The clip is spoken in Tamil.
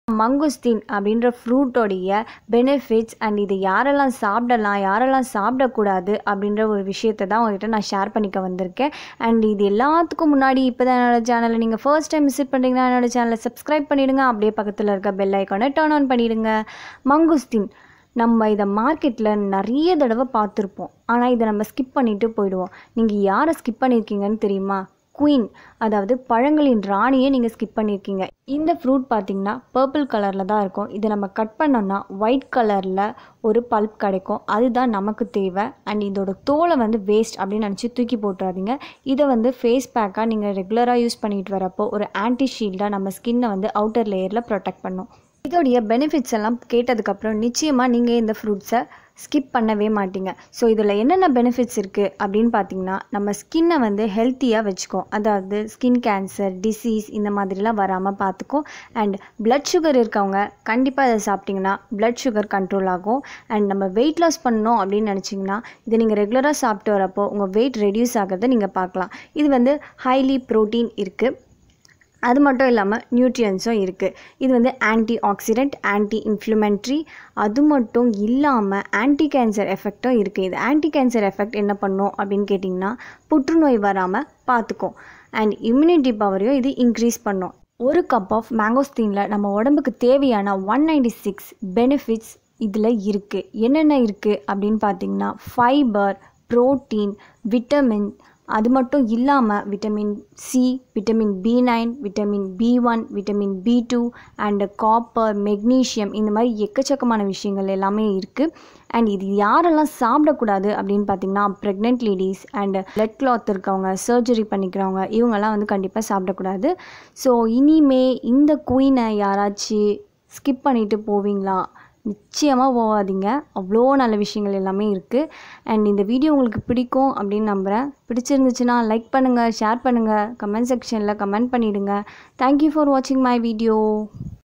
மங்குஸ்தீன் அப்படின்ற ஃப்ரூட்டோடைய பெனிஃபிட்ஸ் அண்ட் இது யாரெல்லாம் சாப்பிடலாம் யாரெல்லாம் சாப்பிடக்கூடாது அப்படின்ற ஒரு விஷயத்தை தான் உங்கள்கிட்ட நான் ஷேர் பண்ணிக்க வந்திருக்கேன் அண்ட் இது எல்லாத்துக்கும் முன்னாடி இப்போ தான் என்னோட சேனலை நீங்கள் ஃபர்ஸ்ட் டைம் விசிட் பண்ணுறீங்கன்னா என்னோட சேனலை சப்ஸ்கிரைப் பண்ணிவிடுங்க அப்படியே பக்கத்தில் இருக்க பெல் ஐக்கானை டர்ன் ஆன் பண்ணிவிடுங்க மங்குஸ்தீன் நம்ம இதை மார்க்கெட்டில் நிறைய தடவை பார்த்துருப்போம் ஆனால் இதை நம்ம ஸ்கிப் பண்ணிட்டு போயிடுவோம் நீங்கள் யாரை ஸ்கிப் பண்ணியிருக்கீங்கன்னு தெரியுமா குயின் அதாவது பழங்களின் ராணியை நீங்கள் ஸ்கிப் பண்ணியிருக்கீங்க இந்த ஃப்ரூட் பார்த்தீங்கன்னா பர்பிள் கலரில் தான் இருக்கும் இதை நம்ம கட் பண்ணோம்னா ஒயிட் கலரில் ஒரு பல்ப் கிடைக்கும் அதுதான் நமக்கு தேவை அண்ட் இதோட தோலை வந்து வேஸ்ட் அப்படின்னு நினச்சி தூக்கி போட்டுறாதீங்க இதை வந்து ஃபேஸ் பேக்காக நீங்கள் ரெகுலராக யூஸ் பண்ணிட்டு வரப்போ ஒரு ஆன்டி ஷீல்டாக நம்ம ஸ்கின்னை வந்து அவுட்டர் லேயரில் ப்ரொடெக்ட் பண்ணும் இதோடைய பெனிஃபிட்ஸ் எல்லாம் கேட்டதுக்கப்புறம் நிச்சயமாக நீங்கள் இந்த ஃப்ரூட்ஸை ஸ்கிப் பண்ணவே மாட்டீங்க ஸோ இதில் என்னென்ன பெனிஃபிட்ஸ் இருக்குது அப்படின்னு பார்த்தீங்கன்னா நம்ம ஸ்கின்னை வந்து ஹெல்த்தியாக வச்சுக்கோம் அதாவது ஸ்கின் கேன்சர் டிசீஸ் இந்த மாதிரிலாம் வராமல் பார்த்துக்கும் அண்ட் பிளட் சுகர் இருக்கவங்க கண்டிப்பாக இதை சாப்பிட்டிங்கன்னா பிளட் சுகர் கண்ட்ரோல் ஆகும் அண்ட் நம்ம வெயிட் லாஸ் பண்ணணும் அப்படின்னு நினச்சிங்கன்னா இதை நீங்கள் ரெகுலராக சாப்பிட்டு வரப்போ உங்கள் வெயிட் ரெடியூஸ் ஆகிறத நீங்கள் பார்க்கலாம் இது வந்து ஹைலி ப்ரோட்டீன் இருக்குது அது மட்டும் இல்லாமல் நியூட்ரியன்ஸும் இருக்குது இது வந்து ஆன்டி ஆக்சிடென்ட் ஆன்டி இன்ஃப்ளமெண்ட்ரி அது மட்டும் இல்லாமல் ஆன்டி கேன்சர் எஃபெக்டும் இருக்குது இது ஆன்டி கேன்சர் எஃபெக்ட் என்ன பண்ணும் அப்படின்னு கேட்டிங்கன்னா புற்றுநோய் வராமல் பார்த்துக்கும் அண்ட் இம்யூனிட்டி பவரையும் இது இன்க்ரீஸ் பண்ணும் ஒரு கப் ஆஃப் மேங்கோஸ்தீனில் நம்ம உடம்புக்கு தேவையான ஒன் நைன்டி சிக்ஸ் பெனிஃபிட்ஸ் இதில் இருக்குது என்னென்ன இருக்குது அப்படின்னு பார்த்தீங்கன்னா ஃபைபர் ப்ரோட்டீன் விட்டமின் அது மட்டும் இல்லாமல் vitamin C vitamin B nine vitamin B one vitamin B two and copper magnesium இந்த மாதிரி எக்கச்சக்கமான விஷயங்கள் எல்லாமே இருக்குது அண்ட் இது யாரெல்லாம் சாப்பிடக்கூடாது அப்படின்னு பார்த்தீங்கன்னா pregnant ladies and blood clot இருக்கவங்க சர்ஜரி பண்ணிக்கிறவங்க இவங்கெல்லாம் வந்து கண்டிப்பாக சாப்பிடக்கூடாது ஸோ இனிமே இந்த குயினை யாராச்சும் ஸ்கிப் பண்ணிட்டு போவீங்களா நிச்சயமாக போகாதீங்க அவ்வளோ நல்ல விஷயங்கள் எல்லாமே இருக்குது அண்ட் இந்த வீடியோ உங்களுக்கு பிடிக்கும் அப்படின்னு நம்புகிறேன் பிடிச்சிருந்துச்சுன்னா லைக் பண்ணுங்கள் ஷேர் பண்ணுங்கள் கமெண்ட் செக்ஷனில் கமெண்ட் பண்ணிவிடுங்க தேங்க்யூ ஃபார் வாட்சிங் மை வீடியோ